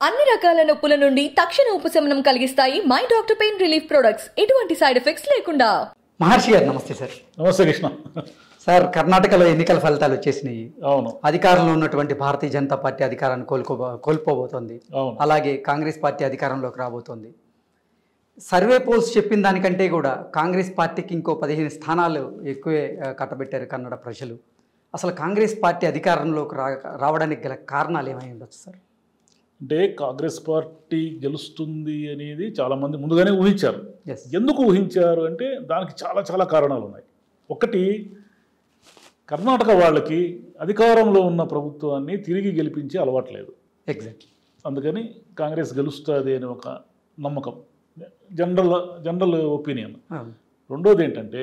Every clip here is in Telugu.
అన్ని రకాల నొప్పుల నుండి తక్షణ ఉపశమనం కలిగిస్తాయి my doctor pain relief products ఎటువంటి సైడ్ ఎఫెక్ట్స్ లేకుండా మహర్షి గారు నమస్తే సార్ నమస్తే కృష్ణ సార్ కర్ణాటకలో ఎన్నికల ఫలితాలు వచ్చేసినాయి అవును అధికారంలో ఉన్నటువంటి భారతీయ జనతా పార్టీ అధికారాన్ని కోలుకో కోల్పోబోతోంది అవును అలాగే కాంగ్రెస్ పార్టీ అధికారంలోకి రాబోతోంది సర్వే పోల్స్ చెప్పిన దానికంటే కూడా కాంగ్రెస్ పార్టీకి ఇంకో పదిహేను స్థానాలు ఎక్కువే ఆ, కట్టబెట్టారు కన్నడ ప్రజలు అసలు కాంగ్రెస్ పార్టీ అధికారంలోకి రా రావడానికి గల కారణాలు ఏమై ఉండొచ్చు సార్ అంటే కాంగ్రెస్ పార్టీ గెలుస్తుంది అనేది చాలా మంది ముందుగానే ఊహించారు ఎస్ ఎందుకు ఊహించారు అంటే దానికి చాలా చాలా కారణాలు ఉన్నాయి ఒకటి కర్ణాటక వాళ్ళకి అధికారంలో ఉన్న ప్రభుత్వాన్ని తిరిగి గెలిపించే అలవాట్లేదు ఎగ్జాక్ట్లీ అందుకని కాంగ్రెస్ గెలుస్తుంది అనే ఒక నమ్మకం జనరల్ జనరల్ ఒపీనియన్ రెండోది ఏంటంటే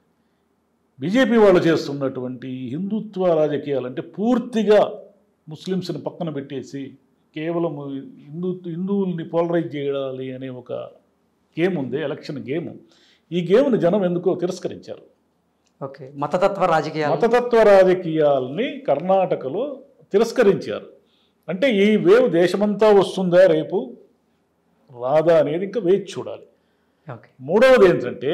బీజేపీ వాళ్ళు చేస్తున్నటువంటి హిందుత్వ రాజకీయాలు అంటే పూర్తిగా ముస్లిమ్స్ని పక్కన పెట్టేసి కేవలం హిందూ హిందువుల్ని పోలరైజ్ చేయాలి అనే ఒక గేమ్ ఉంది ఎలక్షన్ గేమ్ ఈ గేమ్ని జనం ఎందుకో తిరస్కరించారు ఓకే మతతత్వ రాజకీయాలు మతతత్వ రాజకీయాల్ని కర్ణాటకలో తిరస్కరించారు అంటే ఈ వేవ్ దేశమంతా వస్తుందా రేపు రాదా అనేది ఇంకా వేచి చూడాలి ఓకే మూడవది ఏంటంటే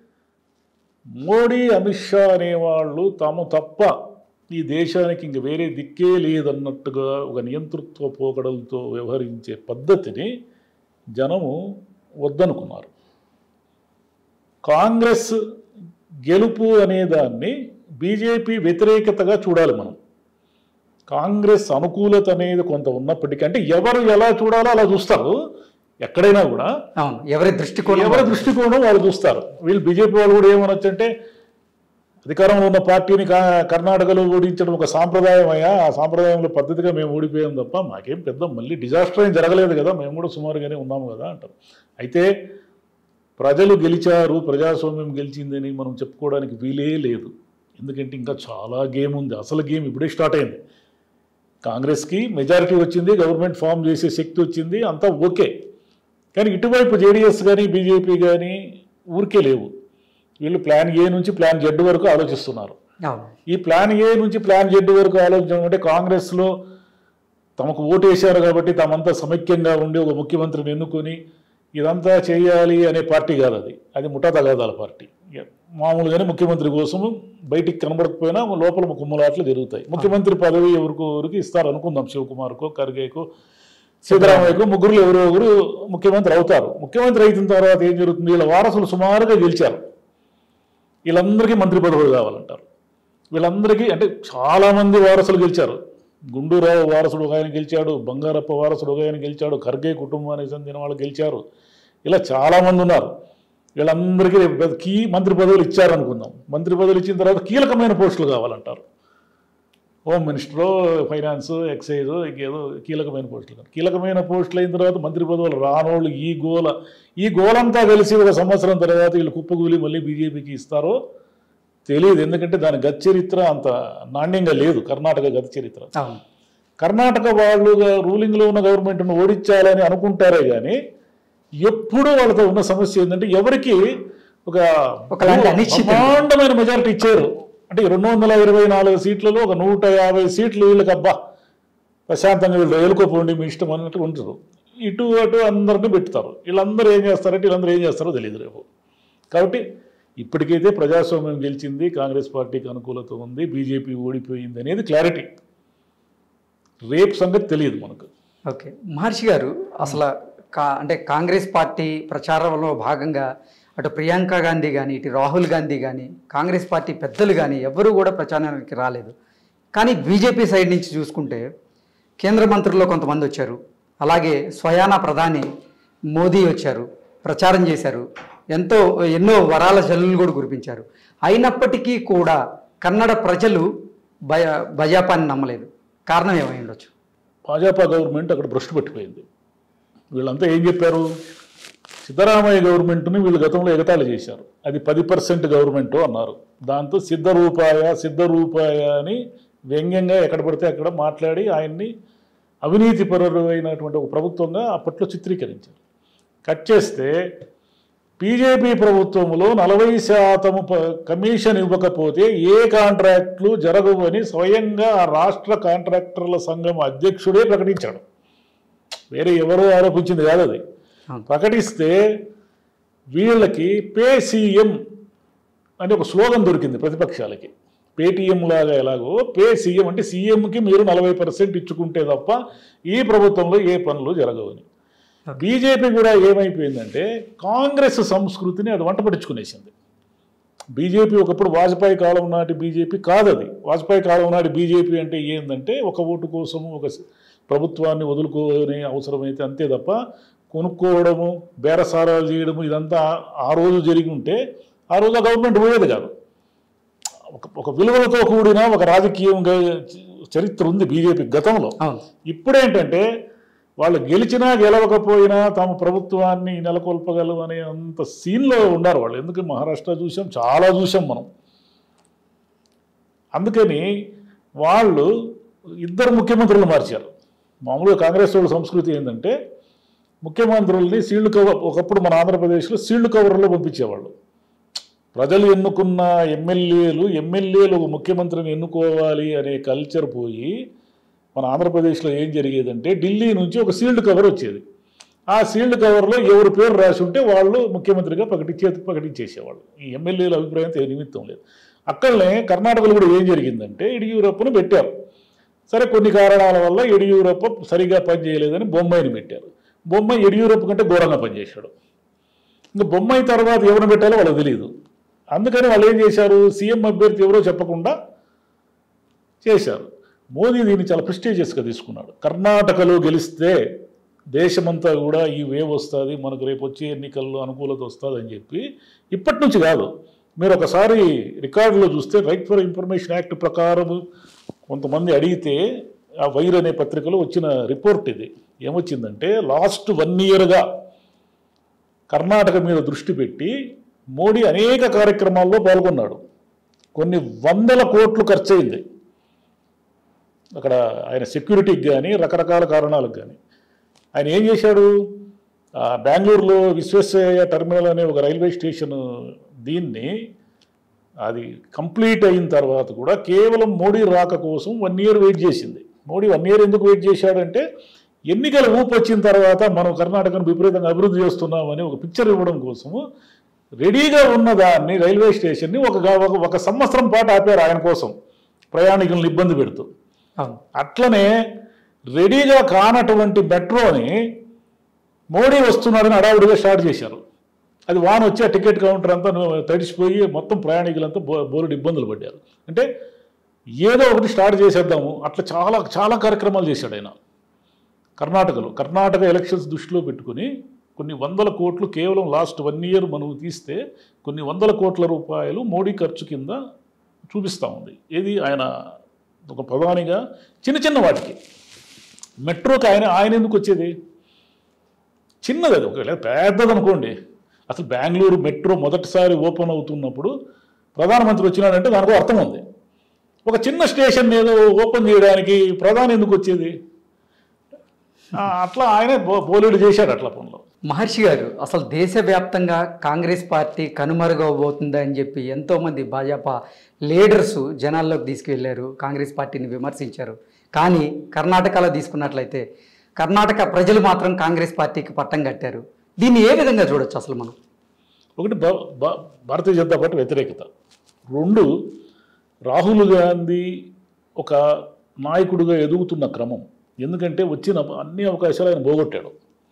మోడీ అమిత్ షా అనేవాళ్ళు తాము తప్ప ఈ దేశానికి ఇంక వేరే దిక్కే లేదన్నట్టుగా ఒక నియంతృత్వ పోకడలతో వ్యవహరించే పద్ధతిని జనము వద్దనుకున్నారు కాంగ్రెస్ గెలుపు అనేదాన్ని బీజేపీ వ్యతిరేకతగా చూడాలి మనం కాంగ్రెస్ అనుకూలత అనేది కొంత ఉన్నప్పటికీ అంటే ఎవరు ఎలా చూడాలో అలా చూస్తారు ఎక్కడైనా కూడా అవును ఎవరి దృష్టికోణం ఎవరి దృష్టికోణం వాళ్ళు చూస్తారు వీళ్ళు బీజేపీ వాళ్ళు కూడా ఏమనొచ్చు అంటే అధికారంలో ఉన్న పార్టీని కా- కర్ణాటకలో ఓడించడం ఒక సాంప్రదాయం అయ్యా ఆ సాంప్రదాయంలో పద్ధతిగా మేము ఓడిపోయాం తప్ప మాకేం పెద్ద మళ్ళీ డిజాస్టర్ ఏం జరగలేదు కదా మేము కూడా సుమారుగానే ఉన్నాము కదా అంటారు అయితే ప్రజలు గెలిచారు ప్రజాస్వామ్యం గెలిచిందని మనం చెప్పుకోవడానికి వీలే లేదు ఎందుకంటే ఇంకా చాలా గేమ్ ఉంది అసలు గేమ్ ఇప్పుడే స్టార్ట్ అయింది కాంగ్రెస్కి మెజారిటీ వచ్చింది గవర్నమెంట్ ఫామ్ చేసే శక్తి వచ్చింది అంతా ఓకే కానీ ఇటువైపు జేడీఎస్ కానీ బీజేపీ కానీ ఊరికే లేవు వీళ్ళు ప్లాన్ ఏ నుంచి ప్లాన్ జెడ్ వరకు ఆలోచిస్తున్నారు అవును ఈ ప్లాన్ ఏ నుంచి ప్లాన్ జెడ్ వరకు ఆలోచించడం అంటే కాంగ్రెస్లో తమకు ఓటు వేశారు కాబట్టి తామంతా సమైక్యంగా ఉండి ఒక ముఖ్యమంత్రిని ఎన్నుకొని ఇదంతా చేయాలి అనే పార్టీ కాదు అది అది ముఠా తగాదాల పార్టీ ఇక మామూలుగానే ముఖ్యమంత్రి కోసం బయటికి కనబడకపోయినా లోపల కుమ్మలాట్లు జరుగుతాయి ముఖ్యమంత్రి పదవి ఎవరికో ఎవరికి ఇస్తారు అనుకుందాం శివకుమార్కో ఖర్గేకో సిద్ధరామయ్యకు ముగ్గురు ఎవరో ఒకరు ముఖ్యమంత్రి అవుతారు ముఖ్యమంత్రి అయిన తర్వాత ఏం జరుగుతుంది వీళ్ళ వారసులు సుమారుగా గెలిచారు వీళ్ళందరికీ మంత్రి పదవులు కావాలంటారు వీళ్ళందరికీ అంటే చాలామంది వారసులు గెలిచారు గుండూరావు వారసుడు ఒక ఆయన గెలిచాడు బంగారప్ప వారసుడు ఒక ఆయన గెలిచాడు ఖర్గే కుటుంబానికి చెందిన వాళ్ళు గెలిచారు ఇలా చాలామంది ఉన్నారు వీళ్ళందరికీ రేపు పెద్ద కీ మంత్రి పదవులు ఇచ్చారనుకుందాం మంత్రి పదవులు ఇచ్చిన తర్వాత కీలకమైన పోస్టులు కావాలంటారు హోమ్ మినిస్టరు ఫైనాన్స్ ఎక్సైజ్ ఇంకేదో కీలకమైన పోస్టులు కావాలి. కీలకమైన పోస్టులు అయిన తర్వాత మంత్రి పదవులు రానోళ్ళు ఈ గోల ఈ గోలంతా కలిసి ఒక సంవత్సరం తర్వాత వీళ్ళు కుప్పకూలి మళ్ళీ బీజేపీకి ఇస్తారో తెలియదు ఎందుకంటే దాని గత చరిత్ర అంత నాణ్యంగా లేదు కర్ణాటక గత చరిత్ర అవును కర్ణాటక వాళ్ళు రూలింగ్లో ఉన్న గవర్నమెంట్ను ఓడించాలని అనుకుంటారే కానీ ఎప్పుడూ వాళ్ళతో ఉన్న సమస్య ఏంటంటే ఎవరికి ఒక ఒకలాంటి అనిశ్చితి. బ్రహ్మాండమైన మెజారిటీ ఇచ్చారు అంటే రెండు వందల ఇరవై నాలుగు సీట్లలో ఒక నూట యాభై సీట్లు వీళ్ళకి అబ్బా ప్రశాంతంగా వీళ్ళు ఏలుకోపోండి మీ ఇష్టం అన్నట్టు ఉంటారు ఇటు అటు అందరిని పెడతారు వీళ్ళందరూ ఏం చేస్తారంటే వీళ్ళందరూ ఏం చేస్తారో తెలియదు రేపు కాబట్టి ఇప్పటికైతే ప్రజాస్వామ్యం గెలిచింది కాంగ్రెస్ పార్టీకి అనుకూలత ఉంది బీజేపీ ఓడిపోయింది అనేది క్లారిటీ రేపు సంగతి తెలియదు మనకు ఓకే మహర్షి గారు అసలు కా అంటే కాంగ్రెస్ పార్టీ ప్రచారంలో భాగంగా అటు ప్రియాంక గాంధీ కానీ ఇటు రాహుల్ గాంధీ కానీ కాంగ్రెస్ పార్టీ పెద్దలు కానీ ఎవరు కూడా ప్రచారానికి రాలేదు కానీ బీజేపీ సైడ్ నుంచి చూసుకుంటే కేంద్ర మంత్రుల్లో కొంతమంది వచ్చారు అలాగే స్వయానా ప్రధాని మోదీ వచ్చారు ప్రచారం చేశారు ఎంతో ఎన్నో వరాల జల్లులు కూడా కురిపించారు అయినప్పటికీ కూడా కన్నడ ప్రజలు భయ భజాపాన్ని నమ్మలేదు కారణం ఏమై ఉండొచ్చు భాజపా గవర్నమెంట్ అక్కడ భ్రష్టు పట్టిపోయింది వీళ్ళంతా ఏం చెప్పారు సిద్ధరామయ్య గవర్నమెంట్ని వీళ్ళు గతంలో ఎగతాళి చేశారు అది పది పర్సెంట్ గవర్నమెంట్ అన్నారు దాంతో సిద్ధ రూపాయ సిద్ధ రూపాయ అని వ్యంగ్యంగా ఎక్కడ పడితే అక్కడ మాట్లాడి ఆయన్ని అవినీతిపరుడైనటువంటి ఒక ప్రభుత్వంగా అప్పట్లో చిత్రీకరించారు కట్ చేస్తే బీజేపీ ప్రభుత్వంలో నలభై శాతం ప- కమిషన్ ఇవ్వకపోతే ఏ కాంట్రాక్టులు జరగవని స్వయంగా ఆ రాష్ట్ర కాంట్రాక్టర్ల సంఘం అధ్యక్షుడే ప్రకటించాడు వేరే ఎవరో ఆరోపించింది కాదు అది అవును. ప్రకటిస్తే వీళ్ళకి పే సీఎం అని ఒక స్లోగన్ దొరికింది ప్రతిపక్షాలకి పేటీఎం లాగా ఎలాగో పే సీఎం అంటే సీఎంకి మీరు నలభై పర్సెంట్ ఇచ్చుకుంటే తప్ప ఈ ప్రభుత్వంలో ఏ పనులు జరగవని బీజేపీ కూడా ఏమైపోయిందంటే కాంగ్రెస్ సంస్కృతిని అది వంట పట్టించుకునేసింది బీజేపీ ఒకప్పుడు వాజ్పేయి కాలం నాటి బీజేపీ కాదది వాజ్పేయి కాలం నాటి బీజేపీ అంటే ఏంటంటే ఒక ఓటు కోసం ఒక స- ప్రభుత్వాన్ని వదులుకోని అవసరమైతే అంతే తప్ప కొనుక్కోవడము బేరసారాలు చేయడము ఇదంతా ఆ రోజు జరిగి ఉంటే ఆ రోజు ఆ గవర్నమెంట్ పోయేది కాదు ఒక ఒక విలువలతో కూడిన ఒక రాజకీయం చరిత్ర ఉంది బీజేపీ గతంలో అవును ఇప్పుడేంటంటే వాళ్ళు గెలిచినా గెలవకపోయినా తమ ప్రభుత్వాన్ని నెలకొల్పగలరు అనే అంత సీన్లో ఉన్నారు వాళ్ళు ఎందుకు మహారాష్ట్ర చూసాం చాలా చూసాం మనం అందుకని వాళ్ళు ఇద్దరు ముఖ్యమంత్రులు మార్చారు మామూలుగా కాంగ్రెస్ వాళ్ళ సంస్కృతి ఏంటంటే ముఖ్యమంత్రుల్ని సీల్డ్ కవర్ ఒకప్పుడు మన ఆంధ్రప్రదేశ్లో సీల్డ్ కవర్లో పంపించేవాళ్ళు ప్రజలు ఎన్నుకున్న ఎమ్మెల్యేలు ఎమ్మెల్యేలు ఒక ముఖ్యమంత్రిని ఎన్నుకోవాలి అనే కల్చర్ పోయి మన ఆంధ్రప్రదేశ్లో ఏం జరిగేదంటే ఢిల్లీ నుంచి ఒక సీల్డ్ కవర్ వచ్చేది ఆ సీల్డ్ కవర్లో ఎవరి పేరు రాసి ఉంటే వాళ్ళు ముఖ్యమంత్రిగా ప్రకటించే ప్రకటించేసేవాళ్ళు ఈ ఎమ్మెల్యేల అభిప్రాయంతో ఏ నిమిత్తం లేదు అక్కడనే కర్ణాటకలో కూడా ఏం జరిగిందంటే యడియూరప్పను పెట్టారు సరే కొన్ని కారణాల వల్ల యడియూరప్ప సరిగా పనిచేయలేదని బొమ్మాయిని పెట్టారు బొమ్మాయి యడియూరప్ప కంటే ఘోరంగా పనిచేశాడు ఇంకా బొమ్మాయి తర్వాత ఎవరిని పెట్టాలో వాళ్ళకి తెలియదు అందుకని వాళ్ళు ఏం చేశారు సీఎం అభ్యర్థి ఎవరో చెప్పకుండా చేశారు మోదీ దీన్ని చాలా ప్రెస్టీజియస్గా తీసుకున్నాడు కర్ణాటకలో గెలిస్తే దేశమంతా కూడా ఈ వేవ్ వస్తుంది మనకు రేపు వచ్చే ఎన్నికల్లో అనుకూలత వస్తుంది అని చెప్పి ఇప్పటి నుంచి కాదు మీరు ఒకసారి రికార్డులో చూస్తే రైట్ ఫర్ ఇన్ఫర్మేషన్ యాక్ట్ ప్రకారం కొంతమంది అడిగితే ఆ వైర్ అనే పత్రికలో వచ్చిన రిపోర్ట్ ఇది ఏమొచ్చిందంటే లాస్ట్ వన్ ఇయర్గా కర్ణాటక మీద దృష్టి పెట్టి మోడీ అనేక కార్యక్రమాల్లో పాల్గొన్నాడు కొన్ని వందల కోట్లు ఖర్చయింది అక్కడ ఆయన సెక్యూరిటీకి కానీ రకరకాల కారణాలకు కానీ ఆయన ఏం చేశాడు ఆ, బెంగళూరులో విశ్వేశ్వరయ్య టెర్మినల్ అనే ఒక రైల్వే స్టేషన్ దీన్ని అది కంప్లీట్ అయిన తర్వాత కూడా కేవలం మోడీ రాక కోసం వన్ ఇయర్ వెయిట్ చేసింది మోడీ వన్ ఇయర్ ఎందుకు వెయిట్ చేశాడంటే ఎన్నికల ఊపు వచ్చిన తర్వాత మనం కర్ణాటకను విపరీతంగా అభివృద్ధి చేస్తున్నామని ఒక పిక్చర్ ఇవ్వడం కోసము రెడీగా ఉన్న దాన్ని రైల్వే స్టేషన్ని ఒక ఒక- ఒక సంవత్సరం పాటు ఆపారు ఆయన కోసం ప్రయాణికులను ఇబ్బంది పెడుతూ అవును అట్లనే రెడీగా కానటువంటి మెట్రోని మోడీ వస్తున్నాడని అడావుడిగా స్టార్ట్ చేశారు అది వాన వచ్చి ఆ టికెట్ కౌంటర్ అంతా ను- తడిసిపోయి మొత్తం ప్రయాణికులంతా బో బోరుడు ఇబ్బందులు పడ్డారు అంటే ఏదో ఒకటి స్టార్ట్ చేసేద్దాము అట్లా చాలా చాలా కార్యక్రమాలు చేశాడు ఆయన కర్ణాటకలో కర్ణాటక ఎలక్షన్స్ దృష్టిలో పెట్టుకుని కొన్ని వందల కోట్లు కేవలం లాస్ట్ వన్ ఇయర్ మనం తీస్తే కొన్ని వందల కోట్ల రూపాయలు మోడీ ఖర్చు కింద చూపిస్తూ ఉంది ఏది ఆయన ఒక ప్రధానిగా చిన్న చిన్న వాటికి మెట్రోకి ఆయన ఆయన ఎందుకు వచ్చేది చిన్నది అది ఒకవేళ పెద్దది అనుకోండి అసలు బెంగళూరు మెట్రో మొదటిసారి ఓపెన్ అవుతున్నప్పుడు ప్రధానమంత్రి వచ్చినాడంటే దానికి అర్థం ఉంది ఒక చిన్న స్టేషన్ ఏదో ఓపెన్ చేయడానికి ప్రధాని ఎందుకు వచ్చేది ఆ, అట్లా ఆయనే బో- బోలెడు చేశాడు అట్లా పనులు మహర్షి గారు అసలు దేశవ్యాప్తంగా కాంగ్రెస్ పార్టీ కనుమరుగవబోతుంది అని చెప్పి ఎంతోమంది భాజపా లీడర్స్ జనాల్లోకి తీసుకువెళ్ళారు కాంగ్రెస్ పార్టీని విమర్శించారు కానీ కర్ణాటకలో తీసుకున్నట్లయితే కర్ణాటక ప్రజలు మాత్రం కాంగ్రెస్ పార్టీకి పట్టం కట్టారు దీన్ని ఏ విధంగా చూడొచ్చు అసలు మనం ఒకటి భా- భా- భారతీయ జనతా పార్టీ వ్యతిరేకత రెండు రాహుల్ గాంధీ ఒక నాయకుడిగా ఎదుగుతున్న క్రమం ఎందుకంటే వచ్చిన అన్ని అవకాశాలు ఆయన పోగొట్టాడు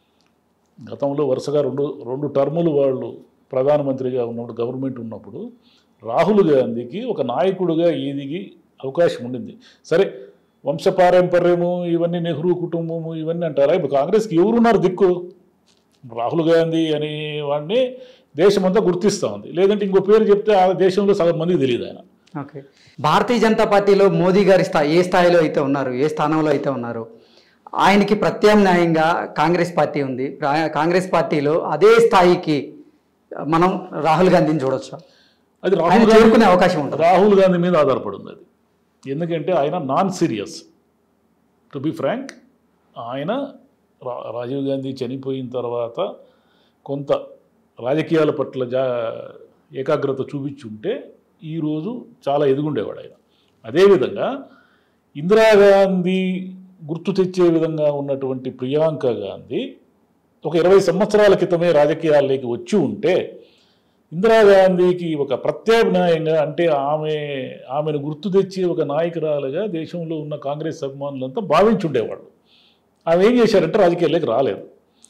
గతంలో వరుసగా రెండు రెండు టర్ములు వాళ్ళు ప్రధానమంత్రిగా ఉన్నప్పుడు గవర్నమెంట్ ఉన్నప్పుడు రాహుల్ గాంధీకి ఒక నాయకుడిగా ఎదిగి అవకాశం ఉండింది సరే వంశపారంపర్యము ఇవన్నీ నెహ్రూ కుటుంబము ఇవన్నీ అంటారా ఇప్పుడు కాంగ్రెస్కి ఎవరున్నారు దిక్కు రాహుల్ గాంధీ అనే వాడిని దేశమంతా గుర్తిస్తూ ఉంది లేదంటే ఇంకో పేరు చెప్తే ఆ దేశంలో సగం మందికి తెలియదు ఆయన ఓకే భారతీయ జనతా పార్టీలో మోదీ గారి స్థాయి ఏ స్థాయిలో అయితే ఉన్నారు ఏ స్థానంలో అయితే ఉన్నారు ఆయనకి ప్రత్యామ్నాయంగా కాంగ్రెస్ పార్టీ ఉంది రా- కాంగ్రెస్ పార్టీలో అదే స్థాయికి మనం రాహుల్ గాంధీని చూడొచ్చు అది ఆయన రాహుల్ చేరుకునే గాంధీ అవకాశం ఉంటుంది రాహుల్ గాంధీ మీద ఆధారపడింది అది ఎందుకంటే ఆయన non serious to be frank ఆయన రా- రాజీవ్ గాంధీ చనిపోయిన తర్వాత కొంత రాజకీయాల పట్ల జా ఏకాగ్రత చూపించుంటే ఈరోజు చాలా ఎదుగుండేవాడు ఆయన అదేవిధంగా ఇందిరాగాంధీ గుర్తు తెచ్చే విధంగా ఉన్నటువంటి ప్రియాంక గాంధీ ఒక ఇరవై సంవత్సరాల క్రితమే రాజకీయాల్లోకి వచ్చి ఉంటే ఇందిరాగాంధీకి ఒక ప్రత్యామ్నాయంగా అంటే ఆమె ఆమెను గుర్తు తెచ్చి ఒక నాయకురాలుగా దేశంలో ఉన్న కాంగ్రెస్ అభిమానులంతా భావించుండేవాళ్ళు ఆమె ఏం చేశారంటే రాజకీయాల్లోకి రాలేదు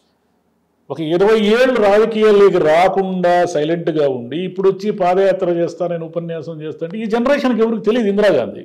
ఒక ఇరవై ఏళ్ళు రాజకీయాల్లోకి రాకుండా సైలెంట్గా ఉండి ఇప్పుడు వచ్చి పాదయాత్ర చేస్తా నేను ఉపన్యాసం చేస్తా అంటే ఈ జనరేషన్కి ఎవరికి తెలియదు ఇందిరాగాంధీ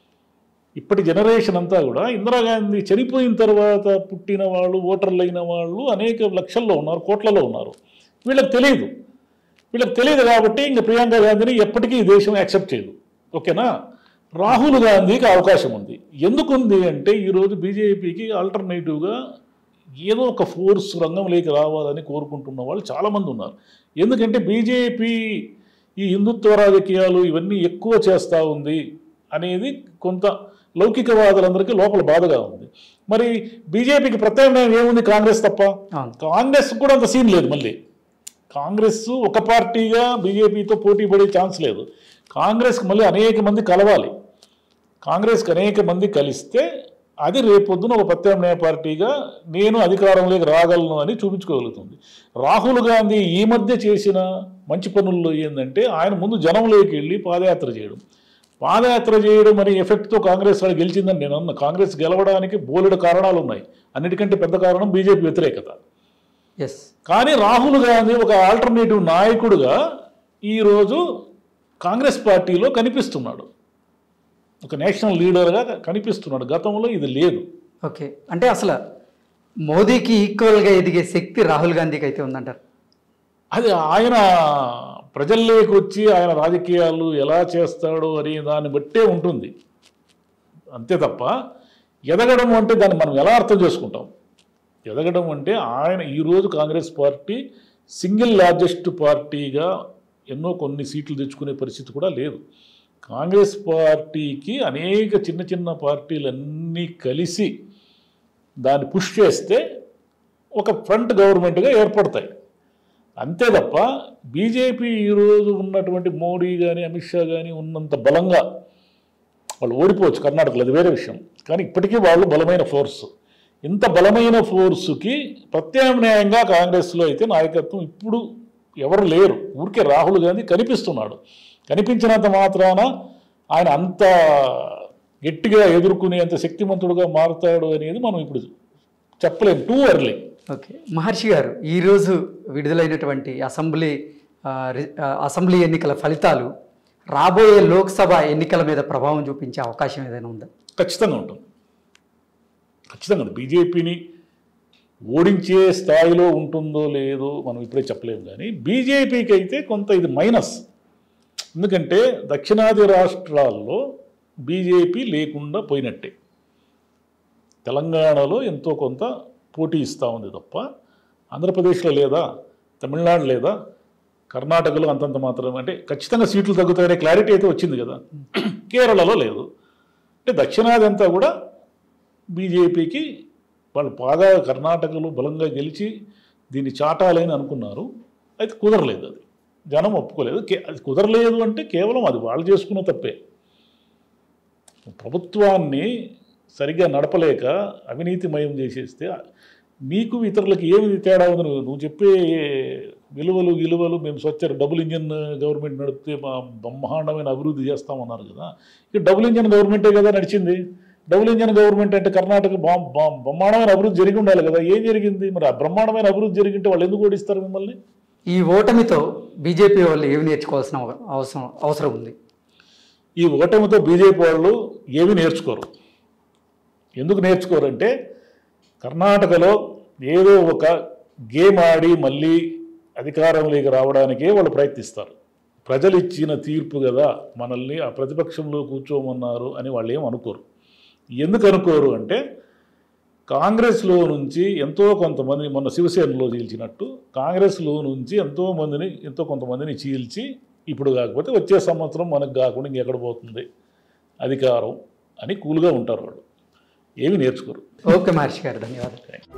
ఇప్పటి జనరేషన్ అంతా కూడా ఇందిరాగాంధీ చనిపోయిన తర్వాత పుట్టిన వాళ్ళు ఓటర్లు అయిన వాళ్ళు అనేక లక్షల్లో ఉన్నారు కోట్లలో ఉన్నారు వీళ్ళకి తెలియదు వీళ్ళకి తెలియదు కాబట్టి ఇంక ప్రియాంక గాంధీని ఎప్పటికీ ఈ దేశం యాక్సెప్ట్ చేయదు ఓకేనా రాహుల్ గాంధీకి అవకాశం ఉంది ఎందుకు ఉంది అంటే ఈరోజు బీజేపీకి ఆల్టర్నేటివ్గా ఏదో ఒక ఫోర్స్ రంగంలోకి రావాలని కోరుకుంటున్న వాళ్ళు చాలామంది ఉన్నారు ఎందుకంటే బీజేపీ ఈ హిందుత్వ రాజకీయాలు ఇవన్నీ ఎక్కువ చేస్తూ ఉంది అనేది కొంత లౌకికవాదులందరికీ లోపల బాధగా ఉంది మరి బీజేపీకి ప్రత్యామ్నాయం ఏముంది కాంగ్రెస్ తప్ప అవును కాంగ్రెస్ కూడా అంత సీన్ లేదు మళ్ళీ కాంగ్రెస్ ఒక పార్టీగా బీజేపీతో పోటీ పడే ఛాన్స్ లేదు కాంగ్రెస్కి మళ్ళీ అనేక మంది కలవాలి కాంగ్రెస్కి అనేక మంది కలిస్తే అది రేపొద్దున ఒక ప్రత్యామ్నాయ పార్టీగా నేను అధికారంలోకి రాగలను అని చూపించుకోగలుగుతుంది రాహుల్ గాంధీ ఈ మధ్య చేసిన మంచి పనుల్లో ఏంటంటే ఆయన ముందు జనంలోకి వెళ్ళి పాదయాత్ర చేయడం పాదయాత్ర చేయడం అనే ఎఫెక్ట్తో కాంగ్రెస్ వాళ్ళు గెలిచిందని నేను అన్న కాంగ్రెస్ గెలవడానికి బోలెడు కారణాలు ఉన్నాయి అన్నిటికంటే పెద్ద కారణం బీజేపీ వ్యతిరేకత ఎస్ కానీ రాహుల్ గాంధీ ఒక ఆల్టర్నేటివ్ నాయకుడుగా ఈరోజు కాంగ్రెస్ పార్టీలో కనిపిస్తున్నాడు ఒక నేషనల్ లీడర్గా కనిపిస్తున్నాడు గతంలో ఇది లేదు ఓకే అంటే అసలు మోదీకి ఈక్వల్గా ఎదిగే శక్తి రాహుల్ గాంధీకి అయితే ఉందంటారు అది ఆయన ప్రజల్లోకి వచ్చి ఆయన రాజకీయాలు ఎలా చేస్తాడో అనే దాన్ని బట్టే ఉంటుంది అంతే తప్ప ఎదగడం అంటే దాన్ని మనం ఎలా అర్థం చేసుకుంటాం ఎదగడం అంటే ఆయన ఈరోజు కాంగ్రెస్ పార్టీ సింగిల్ లార్జెస్ట్ పార్టీగా ఎన్నో కొన్ని సీట్లు తెచ్చుకునే పరిస్థితి కూడా లేదు కాంగ్రెస్ పార్టీకి అనేక చిన్న చిన్న పార్టీలన్నీ కలిసి దాన్ని పుష్ చేస్తే ఒక ఫ్రంట్ గవర్నమెంట్గా ఏర్పడతాయి అంతే తప్ప బీజేపీ ఈరోజు ఉన్నటువంటి మోడీ కానీ అమిత్ షా కానీ ఉన్నంత బలంగా వాళ్ళు ఓడిపోవచ్చు కర్ణాటకలో అది వేరే విషయం కానీ ఇప్పటికీ వాళ్ళు బలమైన ఫోర్స్ ఇంత బలమైన ఫోర్సుకి ప్రత్యామ్నాయంగా కాంగ్రెస్లో అయితే నాయకత్వం ఇప్పుడు ఎవరు లేరు ఊరికే రాహుల్ గాంధీ కనిపిస్తున్నాడు కనిపించినంత మాత్రాన ఆయన అంత గట్టిగా ఎదుర్కొనే అంత శక్తిమంతుడుగా మారుతాడు అనేది మనం ఇప్పుడు చెప్పలేము టూ ఎర్లీ ఓకే మహర్షి గారు ఈరోజు విడుదలైనటువంటి అసెంబ్లీ ఆ, రి- ఆ, అసెంబ్లీ ఎన్నికల ఫలితాలు రాబోయే లోక్సభ ఎన్నికల మీద ప్రభావం చూపించే అవకాశం ఏదైనా ఉందా ఖచ్చితంగా ఉంటుంది ఖచ్చితంగా ఉంటుంది. బీజేపీని ఓడించే స్థాయిలో ఉంటుందో లేదో మనం ఇప్పుడే చెప్పలేము కానీ బీజేపీకి అయితే కొంత ఇది మైనస్ ఎందుకంటే దక్షిణాది రాష్ట్రాల్లో బీజేపీ లేకుండా పోయినట్టే తెలంగాణలో ఎంతో కొంత పోటీ ఇస్తూ ఉంది తప్ప ఆంధ్రప్రదేశ్లో లేదా తమిళనాడు లేదా కర్ణాటకలో అంతంత మాత్రం అంటే ఖచ్చితంగా సీట్లు తగ్గుతాయనే క్లారిటీ అయితే వచ్చింది కదా కేరళలో లేదు అంటే దక్షిణాది అంతా కూడా బీజేపీకి వాళ్ళు బాగా కర్ణాటకలో బలంగా గెలిచి దీన్ని చాటాలని అనుకున్నారు అయితే కుదరలేదు అది జనం ఒప్పుకోలేదు కే- అది కుదరలేదు అంటే కేవలం అది వాళ్ళు చేసుకున్న తప్పే ప్రభుత్వాన్ని సరిగ్గా నడపలేక అవినీతిమయం చేసేస్తే నీకు ఇతరులకు ఏమి తేడా ఉంది నువ్వు నువ్వు చెప్పే విలువలు గిలువలు మేము స్వచ్ఛ డబుల్ ఇంజన్ గవర్నమెంట్ నడిపితే మా బ్రహ్మాండమైన అభివృద్ధి చేస్తామన్నారు కదా ఇక డబుల్ ఇంజన్ గవర్నమెంటే కదా నడిచింది డబుల్ ఇంజన్ గవర్నమెంట్ అంటే కర్ణాటక బా- బా- బ్రహ్మాండమైన అభివృద్ధి జరిగి ఉండాలి కదా ఏం జరిగింది మరి ఆ బ్రహ్మాండమైన అభివృద్ధి జరిగింటే వాళ్ళు ఎందుకు ఓడిస్తారు మిమ్మల్ని ఈ ఓటమితో బీజేపీ వాళ్ళు ఏమి నేర్చుకోవాల్సిన అవ- అవసరం అవసరం ఉంది ఈ ఓటమితో బీజేపీ వాళ్ళు ఏమీ నేర్చుకోరు ఎందుకు నేర్చుకోరంటే కర్ణాటకలో ఏదో ఒక గేమ్ ఆడి మళ్ళీ అధికారంలోకి రావడానికే వాళ్ళు ప్రయత్నిస్తారు ప్రజలు ఇచ్చిన తీర్పు కదా మనల్ని ఆ ప్రతిపక్షంలో కూర్చోమన్నారు అని వాళ్ళు ఏం అనుకోరు ఎందుకు అనుకోరు అంటే కాంగ్రెస్లో నుంచి ఎంతో కొంతమంది మొన్న శివసేనలో చీల్చినట్టు కాంగ్రెస్లో నుంచి ఎంతో మందిని ఎంతో కొంతమందిని చీల్చి ఇప్పుడు కాకపోతే వచ్చే సంవత్సరం మనకు కాకుండా ఇంకెక్కడ పోతుంది అధికారం అని కూల్గా ఉంటారు వాళ్ళు ఏమీ నేర్చుకోరు ఓకే మహర్షి గారు ధన్యవాదాలు